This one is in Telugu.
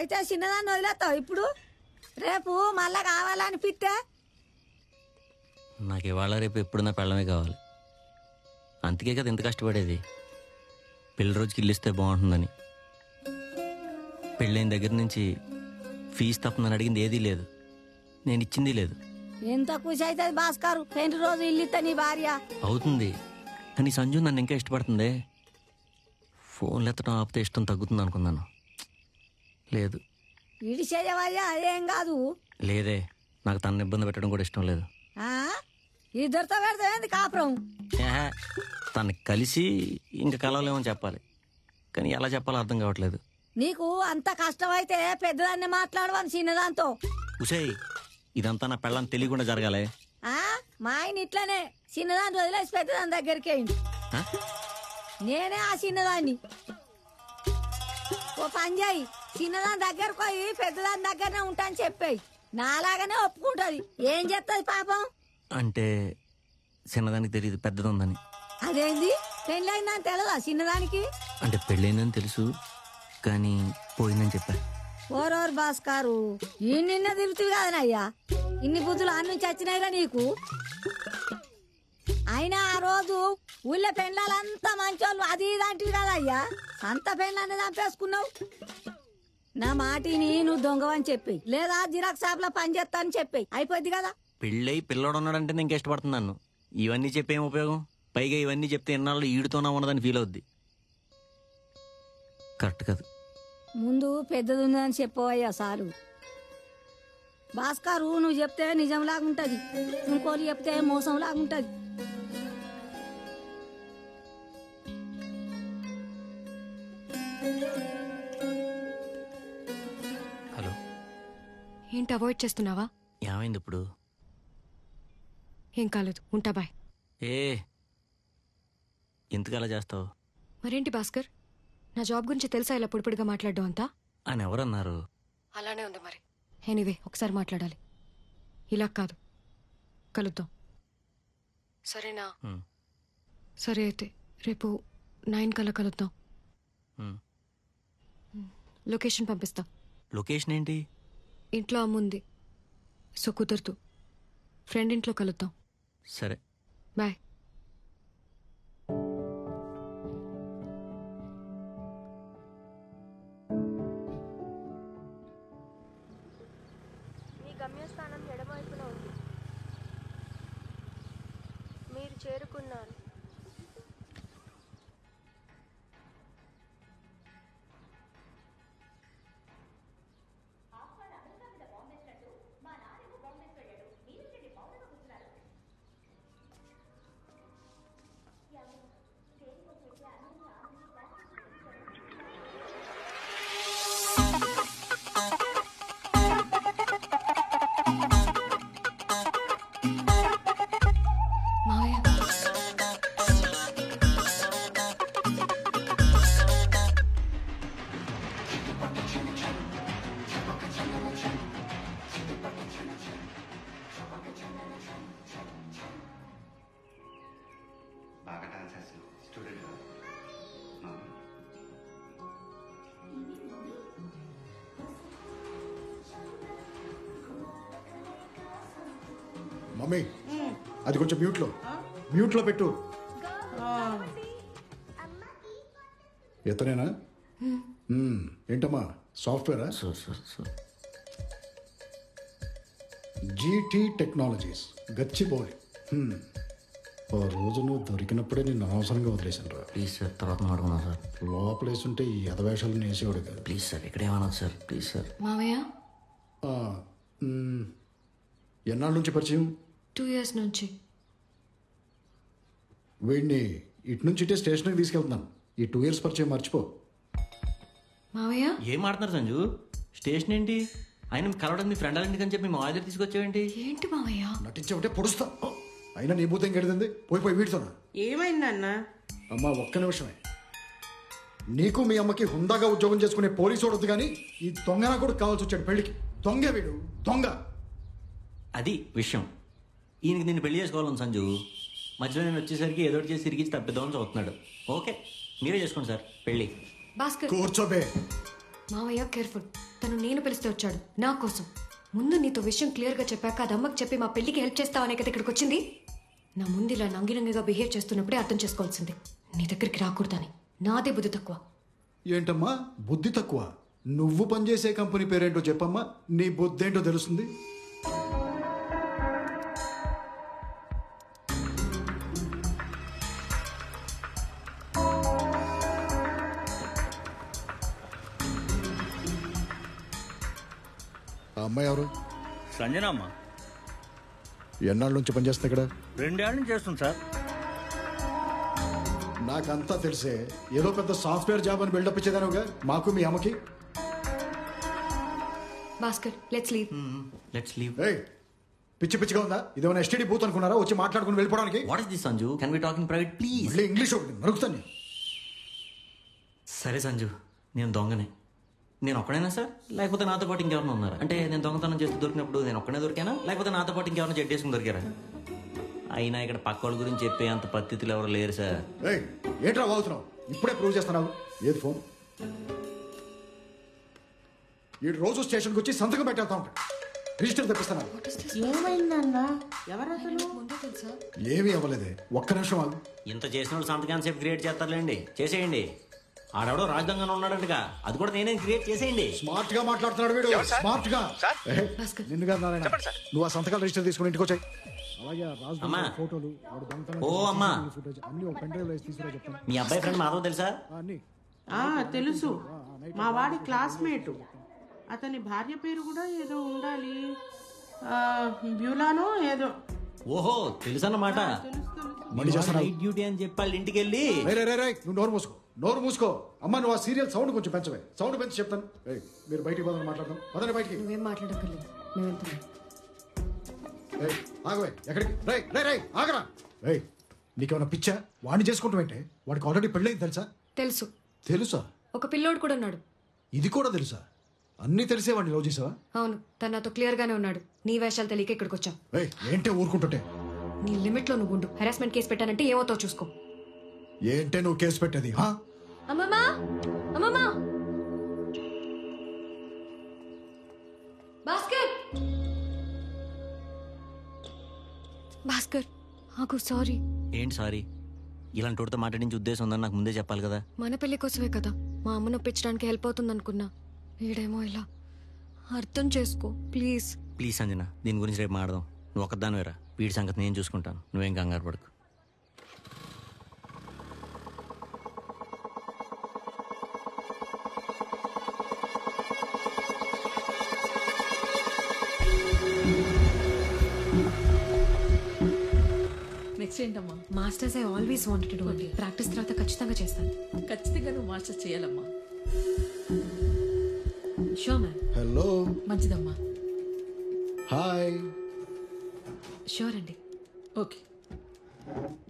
అయితే చిన్నదాన్ని వదిలేస్తావు ఇప్పుడు రేపు మళ్ళా కావాలనిపిస్తే నాకు ఇవాళ రేపు ఎప్పుడు నా పెళ్ళమే కావాలి అందుకే కదా ఇంత కష్టపడేది పెళ్లి రోజుకి ఇల్లు ఇస్తే బాగుంటుందని పెళ్ళైన దగ్గర నుంచి ఫీజు తప్ప నన్ను అడిగింది ఏదీ లేదు నేను ఇచ్చింది లేదు ఎంత ఖుషి అవుతుంది భాస్కర్ పెళ్లి రోజు ఇల్లు ఇస్తా నీ భార్య అవుతుంది కానీ సంజు నన్ను ఇంకా ఇష్టపడుతుంది ఫోన్లు ఎత్తడం ఆపితే ఇష్టం తగ్గుతుంది అనుకున్నాను లేదు ఇడిచేయవయ్యా అదేం కాదు లేదే నాకు తనని ఇబ్బంది పెట్టడం కూడా ఇష్టం లేదు ఆ ఇద్దరితో పెడతావేంది కాపురం ఏహే, తనకి కలిసి ఇంకా కలవలేమని చెప్పాలి కానీ ఎలా చెప్పాలో అర్థం కావట్లేదు నీకు అంత కష్టమైతే పెద్దదాన్ని మాట్లాడవని చిన్నదాంతో ఉసేయ్ ఇదంతా నా పెళ్ళని తెలియకుండా జరగాలి ఆ మా ఆయన ఇట్లనే చిన్నదాన్ని వదిలేసి పెద్దదాని దగ్గరికి అయింది ఆ? నేనే ఆ చిన్నదాన్ని ఓ పని చేయి చిన్నదాని దగ్గరకు పోయి పెద్దదాని దగ్గరనే ఉంటాను చెప్పాయి నాలాగానే ఒప్పుకుంటది ఏం చేస్తుంది పాపం అంటే చిన్నదానికి తెలియదు పెద్దది ఉందని అదేంది పెళ్ళయిందని తెలదా చిన్నదానికి అంటే పెళ్ళైందని తెలుసు కానీ పోయిందని చెప్పా ఓరోరు భాస్కారు ఈ నిన్న తిరుగుతుంది కదనయ్యా ఇన్ని బుద్ధులు ఆ నుంచి వచ్చినాయిరా నీకు అయినా ఆ రోజు ఊళ్ళో పెండ్లాలంతా మంచోళ్ళు అది ఇదంటివి కదయ్యా అంత పెండ్లాన్ని చంపేసుకున్నావు నా మాటిని నువ్వు దొంగవని చెప్పి లేదా జిరాక్స్ షాప్ లో పని చేస్తా అని చెప్పి అయిపోద్ది కదా పెళ్ళై పిల్లడు ఉన్నాడంటే నేను ఇంకా ఇష్టపడుతున్నాను ఇవన్నీ చెప్పేం ఉపయోగం పైగా ఇవన్నీ చెప్తే ఎన్నాళ్ళు ఈడుతోనా ఉన్నదని ఫీల్ అవుద్ది కరెక్ట్ కాదు ముందు పెద్దది ఉందని చెప్పవయ్యా సారు భాస్కరు నువ్వు చెప్తే నిజం లాగుంటది ఇంకోరు చెప్తే మోసం లాగుంటది హలో ఏంటి అవాయిడ్ చేస్తున్నావా ఏమైంది ఇప్పుడు ఏం కాలేదు ఉంటా బాయ్ ఏ ఎందుకు అలా చేస్తావు మరేంటి భాస్కర్ నా జాబ్ గురించి తెలుసా ఇలా పొడిపొడిగా మాట్లాడడం అంతా ఆయన ఎవరన్నారు అలానే ఉంది మరి ఎనీవే ఒకసారి మాట్లాడాలి ఇలా కాదు కలుద్దాం సరేనా హ్మ్, సరే అయితే రేపు నైన్ కల్లా కలుద్దాం హ్మ్. లొకేషన్ పంపిస్తా లొకేషన్ ఏంటి ఇంట్లో అమ్ముంది సో కుదరదు ఫ్రెండ్ ఇంట్లో కలుద్దాం సరే బాయ్ మీ గమ్యస్థానం ఎడమవైపున ఉంది మీరు చేరుకున్నారు మావయ్య బాగా డాన్స్ చేస్తాను స్టూడెంట్ మమ్మీ అది కొంచెం మ్యూట్లో మ్యూట్లో పెట్టు ఎత్తనేనా మ్మ్. ఏంటమ్మా సాఫ్ట్వేరా so so so GT technologies Gachibowli హ్మ్. ఆ రోజు నువ్వు దొరికినప్పుడే నేను అనవసరంగా వదిలేశాను రా ప్లీజ్ సార్ తర్వాత మాట్లాడుకున్నాం సార్ లోపలేసుంటే ఈ ఎదవేషాలను వేసేవాడు కాదు ప్లీజ్ సార్ ఇక్కడేమనదు సార్ ప్లీజ్ సార్ మావయ్య ఆ, మ్మ్. ఎన్నాళ్ళ నుంచి పరిచయం టూ ఇయర్స్ నుంచి వీడిని ఇటు నుంచి ఇటే స్టేషన్కి తీసుకెళ్తున్నాను ఈ టూ ఇయర్స్ పరిచయం మర్చిపో మావయ్య ఏం ఆడుతున్నారు సంజు స్టేషన్ ఏంటి ఆయన కలవడం మీ ఫ్రెండ్ ఇంటికి అని చెప్పి మా దగ్గర తీసుకొచ్చావేంటి ఏంటి మావయ్య నటించబట్టే పొడుస్తా అయినా నీ భూతం గడిదంది పోయి పోయి వీడుతున్నా ఏమైందన్నా అమ్మా ఒక్క నిమిషమే నీకు మీ అమ్మకి హుందాగా ఉద్యోగం చేసుకునే పోలీసు వద్దు కానీ ఈ దొంగ నా కూడా కావాల్సి వచ్చాడు పెళ్లికి దొంగ వీడు దొంగ అది విషయం ఈయనకి నిన్ను పెళ్లి చేసుకోవాలని సంజు మధ్యలో నేను వచ్చేసరికి ఏదో ఒకటి చేసి తిరిగి తప్పిద్దామని చూస్తున్నాడు ఓకే మీరే చేసుకోండి సార్ పెళ్ళి భాస్కర్ కూర్చోబే మావయ్య కేర్ఫుల్ తను నేను పిలిస్తే వచ్చాడు నా కోసం ముందు నీతో విషయం క్లియర్గా చెప్పాక అది అమ్మకి చెప్పి మా పెళ్లికి హెల్ప్ చేస్తావనే కదా ఇక్కడికి వచ్చింది నా ముందు ఇలా నంగినంగిగా బిహేవ్ చేస్తున్నప్పుడే అర్థం చేసుకోవాల్సింది నీ దగ్గరికి రాకూడదని నాదే బుద్ధి తక్కువ ఏంటమ్మా బుద్ధి తక్కువ నువ్వు పనిచేసే కంపెనీ పేరేంటో చెప్పమ్మా నీ బుద్ధి ఏంటో తెలుస్తుంది ఆ అమ్మాయి ఎవరు సంజన అమ్మ ఎన్నాళ్ళ నుంచి పనిచేస్తుంది ఇక్కడ రెండేళ్ల నుంచి చేస్తుంది సార్ నాకంతా తెలిసే ఏదో పెద్ద సాఫ్ట్వేర్ జాబ్ అని బిల్డప్ ఇచ్చేదానుగా మాకు మీ అమ్మకి Bhaskar let's leave let's leave ఏయ్ పిచ్చి పిచ్చిగా ఉందా ఇదేమైనా ఎస్టీడీ బూత్ అనుకున్నారా వచ్చి మాట్లాడుకుని వెళ్ళిపోవడానికి what is this Sanju can we talking private please మళ్ళీ ఇంగ్లీష్ ఒకటి నరుకుతాను సరే సంజు నేను దొంగనే నేను ఒక్కడైనా సార్ లేకపోతే నాతో పాటు ఇంకెవరైనా ఉన్నారా అంటే నేను దొంగతనం చేస్తూ దొరికినప్పుడు నేను ఒక్కనే దొరికానా లేకపోతే నాతో పాటు ఇంకెవరైనా చెడ్డేసుకుని దొరికారా అయినా ఇక్కడ పక్క వాళ్ళ గురించి చెప్పే అంత పద్ధతులు ఎవరు లేరు సార్ ఏయ్ ఏంట్రా వాగుతున్నావు ఇప్పుడే ప్రూవ్ చేస్తున్నావు ఏది ఫోన్ ఈ రోజు స్టేషన్కి వచ్చి సంతకం పెట్టేస్తా ఉంటాడు రిజిస్టర్ తెప్పిస్తున్నాను ఏమైందన్నా ఎవరసలు ముందే తెలుసా ఏమీ అవ్వలేదే ఒక్క నిమిషం ఆగు ఇంత చేసిన వాళ్ళు సంతకాన్ని సేపు క్రియేట్ చేస్తారులేండి చేసేయండి ఆడెవడో రాజధానిలో ఉన్నాడంటగా అది కూడా నేనే క్రియేట్ చేసేయండి స్మార్ట్ గా మాట్లాడుతున్నాడు వీడు స్మార్ట్ గా ఏయ్, భాస్కర్. నిన్ను కాదు నారాయణ నువ్వు ఆ సంతకాలు రిజిస్టర్ తీసుకుని ఇంటికి వచ్చాయి అలాగే ఆ రాజు అమ్మా. ఫోటోలు వాడు దొంగతనం ఓ చేసిన అమ్మా. CCTV ఫుటేజ్ అన్ని ఒక పెన్ డ్రైవ్ లో వేసి తీసుకురా చెప్తాను మీ అబ్బాయి ఫ్రెండ్ మాధవ్ తెలుసా ఆ, అన్ని ఆ, తెలుసు మా వాడి క్లాస్మేట్ అతని భార్య పేరు కూడా ఏదో ఉండాలి ఆ, బ్యూలానో ఏదో ఓహో తెలుసన్నమాట తెలుసు తెలుసు మళ్ళీ చేస్తున్నావు నైట్ డ్యూటీ అని చెప్పి వాళ్ళ ఇంటికి వెళ్ళి రే రే రే రే నువ్వు నోరు మూసుకో నోరు మూసుకో అమ్మ నువ్వు ఆ సీరియల్ సౌండ్ కొంచెం పెంచవే సౌండ్ పెంచి చెప్తాను ఏయ్, మీరు బయటికి పోదని మాట్లాడదాం పదండి బయటికి నువ్వేం మాట్లాడక్కర్లేదు మేము వెళ్తున్నాం ఏయ్, ఆగవే ఎక్కడికి రే రే రే ఆగరా రేయ్ నీకేమైనా పిచ్చా వాడిని చేసుకుంటావేంటే వాడికి ఆల్రెడీ పెళ్ళైంది తెలుసా తెలుసు తెలుసా ఒక పిల్లోడు కూడా ఉన్నాడు ఇది కూడా తెలుసా అన్నీ తెలిసే వాడిని లవ్ చేసావా అవును తను నాతో క్లియర్ గానే ఉన్నాడు నీ వేషాలు తెలియక ఇక్కడికి వచ్చావు ఏయ్ ఏంటే ఊరుకుంటుంటే నీ లిమిట్ లో నువ్వు ఉండు హెరాస్మెంట్ కేసు పెట్టానంటే ఏమవుతావు చూసుకో ఏంటే నువ్వు కేసు పెట్టేది హా అమ్మమ్మా అమ్మమ్మా భాస్కర్ భాస్కర్ ఆకు సారీ ఏంటి సారీ ఇలాంటి వాడితో మాట్లాడించే ఉద్దేశం ఉందని నాకు ముందే చెప్పాలి కదా మన పెళ్లి కోసమే కదా మా అమ్మను ఒప్పించడానికి హెల్ప్ అవుతుంది అనుకున్నా వీడేమో ఇలా అర్థం చేసుకో ప్లీజ్ ప్లీజ్ సంజన దీని గురించి రేపు మాడదాం నువ్వు ఒక్కదాని వేరా వీడి సంగతి నేను చూసుకుంటాను నువ్వేం కంగారు పడకు నెక్స్ట్ ఏంటమ్మా masters I always wanted to అండి ప్రాక్టీస్ తర్వాత ఖచ్చితంగా చేస్తాను ఖచ్చితంగా నువ్వు మాస్టర్ చేయాలమ్మా షో మ్యామ్ హలో మంచిదమ్మా హాయ్ షూర్ అండి ఓకే